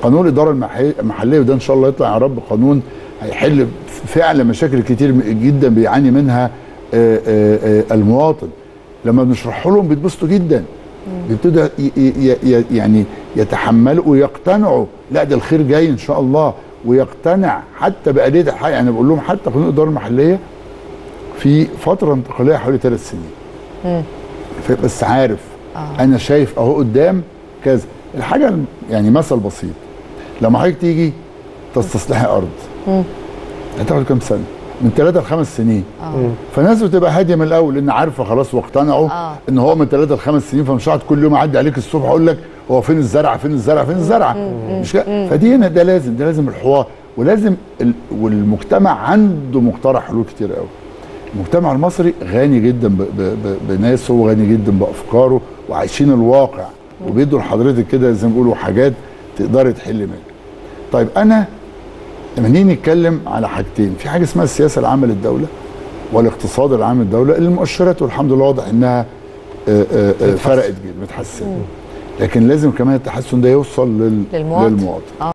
قانون الاداره المحي- المحليه وده ان شاء الله يطلع يا رب قانون هيحل فعلا مشاكل كتير جدا بيعاني منها آه، آه، آه، المواطن لما بنشرح لهم بيتبسطوا جدا بيبتدوا ي- ي- ي- يعني يتحملوا ويقتنعوا لا ده الخير جاي ان شاء الله ويقتنع حتى بآلية الحق يعني بقول لهم حتى قانون الاداره المحليه في فتره انتقاليه حوالي ثلاث سنين ف- بس عارف آه. انا شايف اهو قدام كذا الحاجه الم- يعني مثل بسيط لما حضرتك تيجي تستصلحي ارض هتاخد كام سنه من ثلاثة لخمس سنين اه فالناس بتبقى هاديه من الاول لان عارفه خلاص واقتنعوا آه. ان هو من ثلاثة لخمس سنين فمش هقعد كل يوم اعدي عليك الصبح اقول لك هو فين الزرع فين الزرع فين الزرع مش كده فدي هنا ده لازم ده لازم الحوار ولازم ال... والمجتمع عنده مقترح حلول كتير قوي المجتمع المصري غني جدا ب... ب... ب... بناسه وغني جدا بافكاره وعايشين الواقع وبيدوا لحضرتك كده زي ما بيقولوا حاجات تقدري تحل منها طيب انا لما نيجي نتكلم على حاجتين في حاجه اسمها السياسه العامه للدوله والاقتصاد العام للدوله المؤشرات والحمد لله واضح انها آه، آه، آه، فرقت جدا بتحسن لكن لازم كمان التحسن ده يوصل لل... للمواطن. للمواطن اه